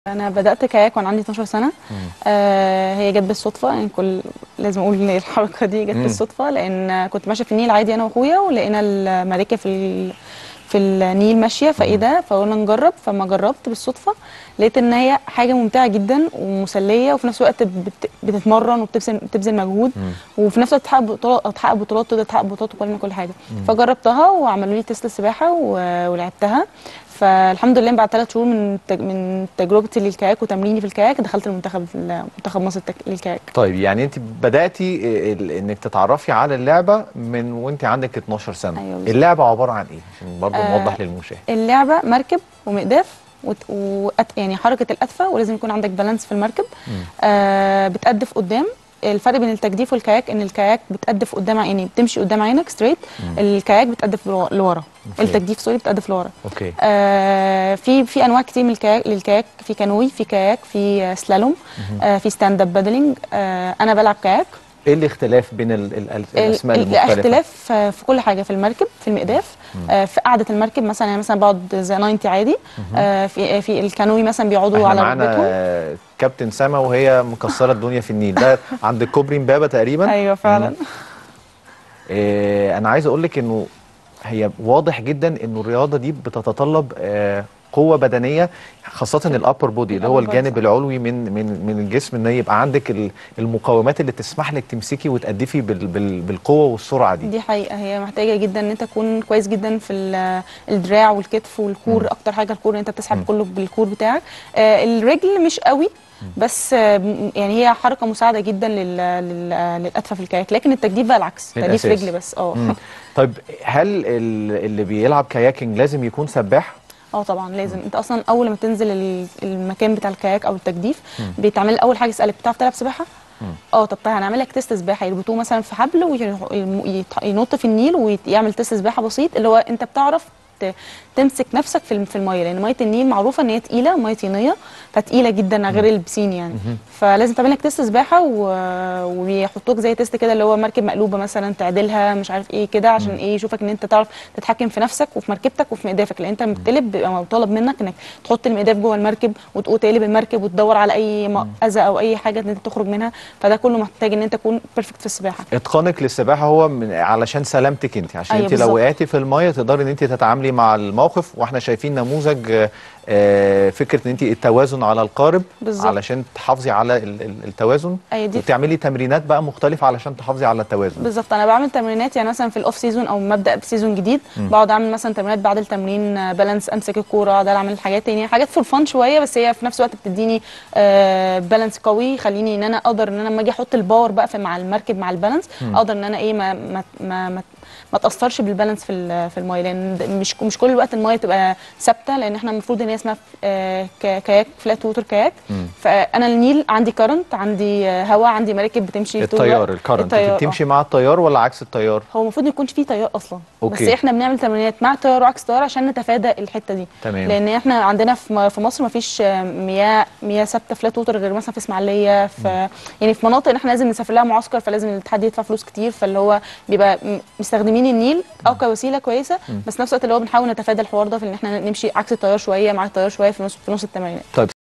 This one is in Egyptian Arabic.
انا بدات كاياك وانا عندي 12 سنه آه هي جت بالصدفه يعني كل لازم اقول ان الحركه دي جت مم. بالصدفه لان كنت ماشيه في النيل عادي انا واخويا ولقينا المراكب في ال... في النيل ماشيه فايه ده فقلنا نجرب فما جربت بالصدفه لقيت ان هي حاجه ممتعه جدا ومسليه وفي نفس الوقت بت... بتتمرن وبتبذل بتبذل مجهود وفي نفس الوقت تحقق بطولات تحقق بطولات تقدر تحقق بطولات وكل كل حاجه فجربتها وعملوا لي تيست السباحه و... ولعبتها فالحمد لله بعد ثلاث شهور من تج... من تجربتي للكاياك وتمريني في الكاياك دخلت المنتخب منتخب مصر التك... للكاياك طيب يعني انت بداتي ال- انك تتعرفي على اللعبه من وانت عندك 12 سنه أيوة بالظبط. اللعبه عباره عن ايه عشان برضه آه، نوضح للمشاهد اللعبه مركب ومقداف وت... وأت... يعني حركه القدفه ولازم يكون عندك بالانس في المركب آه بتقدف قدام الفرق بين التجديف والكاياك ان الكاياك بتقدف قدام يعني بتمشي قدام عينك ستريت الكاياك بتقدف لو- لورا أوكي. التجديف سوري بتقدف لورا اوكي آه في في انواع كتير من الكاياك للكاياك في كانوي في كاياك في آه، سلالوم آه في ستاند اب بادلينج آه انا بلعب كاياك ايه الاختلاف بين ال ال ال الاسماء ال- المختلفه الاختلاف آه، في كل حاجه في المركب في المقداف آه، في قعده المركب مثلا يعني مثلا بقعد زي 90 عادي آه، في في الكانوي مثلا بيقعدوا احنا على معانا ركبتهم آه، كابتن سما وهي مكسره الدنيا في النيل ده عند كوبري امبابه تقريبا ايوه فعلا آه، انا عايز اقول لك انه هي واضح جدا انه الرياضه دي بتتطلب آه، قوه بدنيه خاصه الابر بودي اللي هو الupper body، الجانب صح. العلوي من من من الجسم ان يبقى عندك ال- المقومات اللي تسمح لك تمسكي وتأدفي بال بال بالقوه والسرعه دي دي حقيقه هي محتاجه جدا ان انت تكون كويس جدا في ال- الدراع والكتف والكور اكتر حاجه الكور انت بتسحب كله بالكور بتاعك آه، الرجل مش قوي بس آه، م- يعني هي حركه مساعده جدا لل- لل- للقدفه في الكاياك لكن التجديف بقى العكس تجديف الأساس. رجل بس اه مم. طيب هل ال- اللي بيلعب كاياكينج لازم يكون سباح اه طبعا لازم انت اصلا اول ما تنزل ال- المكان بتاع الكاياك او التجديف بيتعمل اول حاجه يسالك بتعرف تلعب سباحه اه طب تعالى هنعمل لك تيست سباحه يربطوه مثلا في حبل وينط في النيل ويعمل تيست سباحه بسيط اللي هو انت بتعرف ت- تمسك نفسك في الم- في الميه لان ميه النيل معروفه ان هي تقيله ميه طينيه فتقيله جدا غير البسين يعني فلازم تعمل لك تيست سباحه و- وبيحطوك زي تيست كده اللي هو مركب مقلوبه مثلا تعدلها مش عارف ايه كده عشان ايه يشوفك ان انت تعرف تتحكم في نفسك وفي مركبتك وفي مقدافك لان انت لما بتقلب بيبقى مطالب منك انك تحط المقداف جوه المركب وتقوم تقلب المركب وتدور على اي م- اذى او اي حاجه ان انت تخرج منها فده كله محتاج ان انت تكون بيرفكت في السباحه اتقانك للسباحه هو من علشان سلامتك انت عشان أيوة انت لو بالظبط. وقعتي في الميه تقدري ان انت تتعاملي مع الموقف واحنا شايفين نموذج آه، آه، فكره ان انت التوازن على القارب بالظبط. علشان تحافظي على ال- ال- التوازن أيوة دي وتعملي تمرينات بقى مختلفه علشان تحافظي على التوازن بالظبط انا بعمل تمرينات يعني مثلا في الاوف سيزون او مبدا بسيزون جديد بقعد اعمل مثلا تمرينات بعد التمرين آه، بالانس امسك الكوره اقعد اعمل حاجات تانية حاجات فور فان شويه بس هي في نفس الوقت بتديني آه بالانس قوي يخليني ان انا اقدر ان انا لما اجي احط الباور بقى في مع المركب مع البالانس اقدر ان انا ايه ما ما ما, ما ما تاثرش بالبالانس في ال- في المايه لان ده مش مش كل الوقت المايه تبقى ثابته لان احنا المفروض ان هي اسمها آه، ك- كاياك فلات ووتر كاياك فانا النيل عندي كرنت عندي آه، هواء عندي مراكب بتمشي طول التيار الوقت. الكرنت التيار، انت آه. بتمشي مع التيار ولا عكس التيار هو المفروض يكون فيه تيار اصلا أوكي. بس احنا بنعمل تمرينات مع التيار وعكس التيار عشان نتفادى الحته دي تمام. لان احنا عندنا في م- في مصر ما فيش مياه مياه ثابته فلات ووتر غير مثلا في اسماعيليه في يعني في مناطق ان احنا لازم نسافر لها معسكر فلازم الاتحاد يدفع فلوس كتير فاللي هو بيبقى م- مستخدمين النيل اه كوسيله كويسه بس نفس الوقت اللي هو بنحاول نتفادى الحوار ده في ان احنا نمشي عكس التيار شويه مع التيار شويه في نص في نص التمرينات طيب